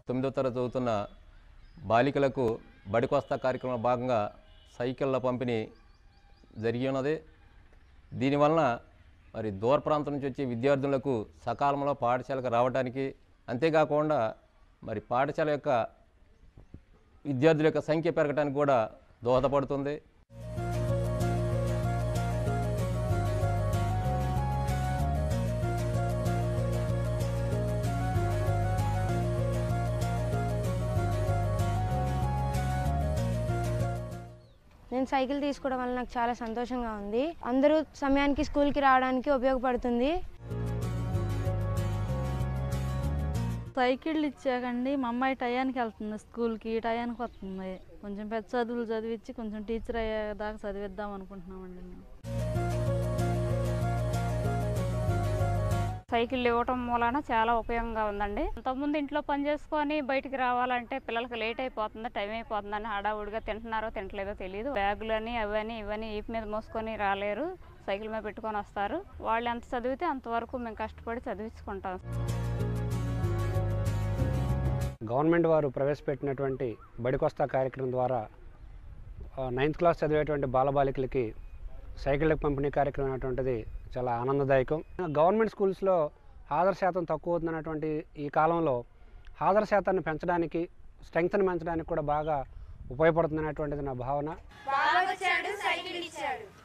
తొమ్మిదో తరగతి చదువుతున్న బాలికలకు బడికొస్తా కార్యక్రమంలో భాగంగా సైకిళ్ళ పంపిణీ జరిగి ఉన్నది దీనివలన మరి దూర ప్రాంతం నుంచి వచ్చే విద్యార్థులకు సకాలంలో పాఠశాలకు రావడానికి అంతేకాకుండా మరి పాఠశాల యొక్క విద్యార్థుల యొక్క సంఖ్య పెరగడానికి కూడా దోహదపడుతుంది నేను సైకిల్ తీసుకోవడం వల్ల నాకు చాలా సంతోషంగా ఉంది అందరూ సమయానికి స్కూల్కి రావడానికి ఉపయోగపడుతుంది సైకిళ్ళు ఇచ్చాకండి మా అమ్మాయి టయానికి వెళ్తుంది స్కూల్కి టయానికి వస్తుంది కొంచెం పెద్ద చదువులు చదివించి కొంచెం టీచర్ అయ్యేదాకా చదివిద్దాం అనుకుంటున్నామండి మేము సైకిల్ ఇవ్వటం మూలన చాలా ఉపయోగంగా ఉందండి అంతకుముందు ఇంట్లో పని చేసుకొని బయటికి రావాలంటే పిల్లలకి లేట్ అయిపోతుంది టైం అయిపోతుందని హడావుడిగా తింటున్నారో తింటలేదో తెలియదు బ్యాగులని అవని ఇవని ఈపు మీద మోసుకొని రాలేరు సైకిల్ మీద పెట్టుకొని వస్తారు వాళ్ళు ఎంత చదివితే అంతవరకు మేము కష్టపడి చదివించుకుంటాం గవర్నమెంట్ వారు ప్రవేశపెట్టినటువంటి బడికొస్తా కార్యక్రమం ద్వారా ఆ, నైన్త్ క్లాస్ చదివేటువంటి బాలబాలికలకి సైకిళ్ళకి పంపిణీ కార్యక్రమం అనేటువంటిది చాలా ఆనందదాయకం గవర్నమెంట్ స్కూల్స్లో హాజరు శాతం తక్కువ అవుతున్నటువంటి ఈ కాలంలో హాజరు శాతాన్ని పెంచడానికి స్ట్రెంగ్త్ని పెంచడానికి కూడా బాగా ఉపయోగపడుతుంది అనేటువంటిది నా భావన బాగా వచ్చాడు సైకిల్ ఇచ్చాడు